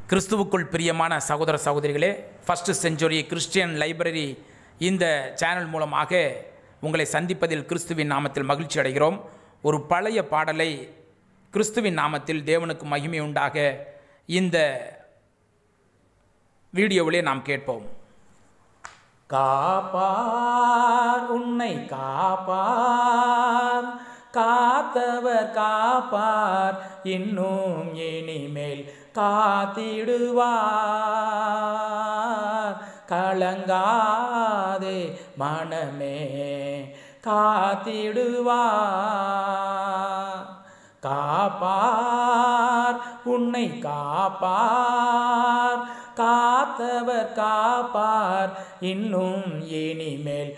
கிறிஸ்துவுக்குள் பிரியமான சகோதர சகோதரிகளே ஃபஸ்ட்டு செஞ்சுரி கிறிஸ்டியன் லைப்ரரி இந்த சேனல் மூலமாக உங்களை சந்திப்பதில் கிறிஸ்துவின் நாமத்தில் மகிழ்ச்சி அடைகிறோம் ஒரு பழைய பாடலை கிறிஸ்துவின் நாமத்தில் தேவனுக்கு மகிமை உண்டாக இந்த வீடியோவிலே நாம் கேட்போம் காப்பார் உன்னை காப்பார் காத்தவர் காப்பார் இன்னும் இனிமேல் காத்திடுவார் கலங்காதே மனமே காத்திடுவார் காப்பார் உன்னை காப்பார் காத்தவர் காப்பார் இன்னும் இனிமேல்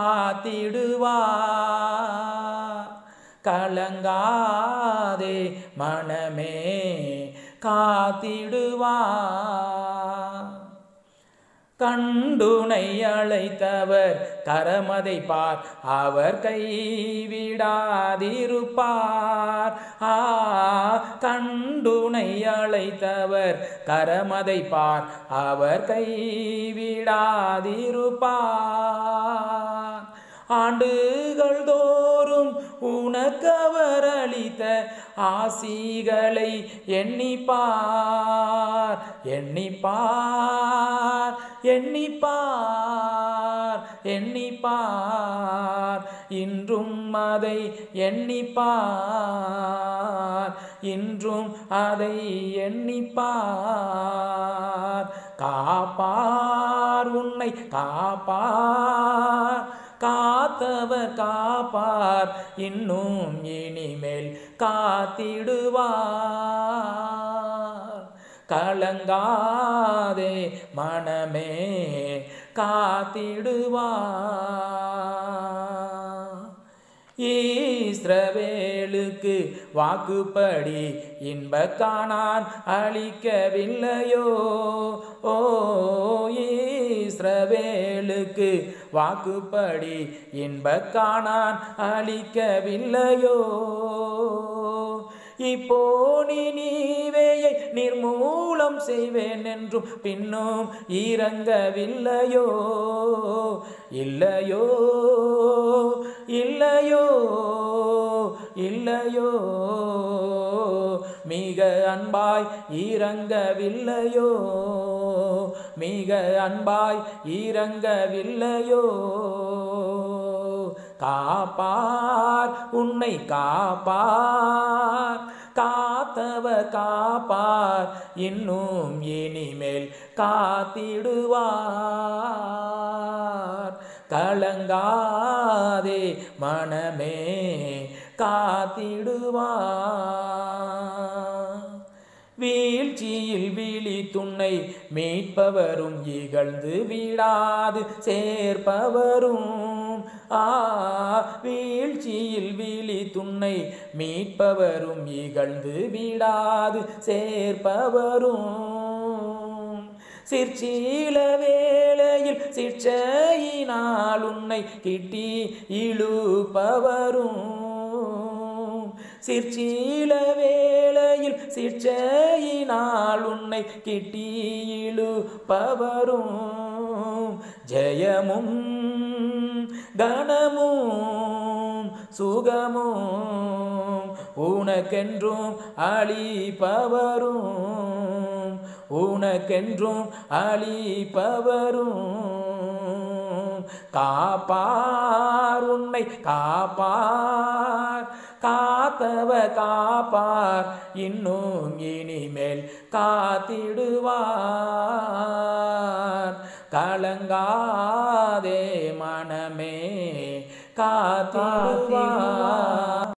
காத்திடுவார் கலங்காதே மனமே காத்திடுவார் கண்டுனை அழைத்தவர் கரமதை பார் அவர் கைவிடாதிருப்பார் ஆ கண்டுனை அழைத்தவர் கரமதை பார் அவர் கைவிடாதிருப்பார் ஆண்டுகள் தோறும் உனக்கவர் அளித்த ஆசிகளை எண்ணிப்பார் எண்ணிப்பார் எண்ணிப்பார் எண்ணிப்பார் இன்றும் அதை எண்ணிப்பார் இன்றும் அதை எண்ணிப்பார் காப்பார் உன்னை காப்பார் காத்தவர் காப்பார் இன்னும் இனிமேல் காத்திடுவார் கலங்காதே மனமே காத்திடுவார் ஈஸ்ரவேலுக்கு வாக்குப்படி இன்ப காணான் அளிக்கவில்லையோ ஓ ஈஸ்ரவேலுக்கு வாக்குப்படி இன்ப காணான் அளிக்கவில்லையோ இப்போ நீ நீவேயை நிர்மூலம் செய்வேன் என்றும் பின்னும் இறங்கவில்லையோ இல்லையோ இல்லையோ இல்லையோ மிக அன்பாய் இறங்கவில்லையோ மிக அன்பாய் இறங்கவில்லையோ காப்பார் உன்னை காப்பார் காத்தவர் காப்பார் இன்னும் இனிமேல் காத்திடுவார் கலங்காதே மனமே காத்திடுவார் வீழ்ச்சியில் விழி துணை மீட்பவரும் இகழ்ந்து விடாது சேர்ப்பவரும் ஆ வீழ்ச்சியில் விழி துணை மீட்பவரும் இகழ்ந்து விடாது சேர்ப்பவரும் சிற்சீல வேளையில் சிற்சையினால் உன்னை கிட்டி இழுப்பவரும் சிற்சீல வேளையில் சிற்சையினால் உன்னை கிட்டி இழுப்பவரும் ஜெயமும் கனமும் சுகமும் உனக்கென்றும் அளிப்பவரும் உனக்கென்றும் அளிப்பவரும் காப்பார் உன்னை காப்பார் காத்தவ காப்பார் இன்னும் இனிமேல் காத்திடுவார் கலங்காதே மனமே காத்திடுவார்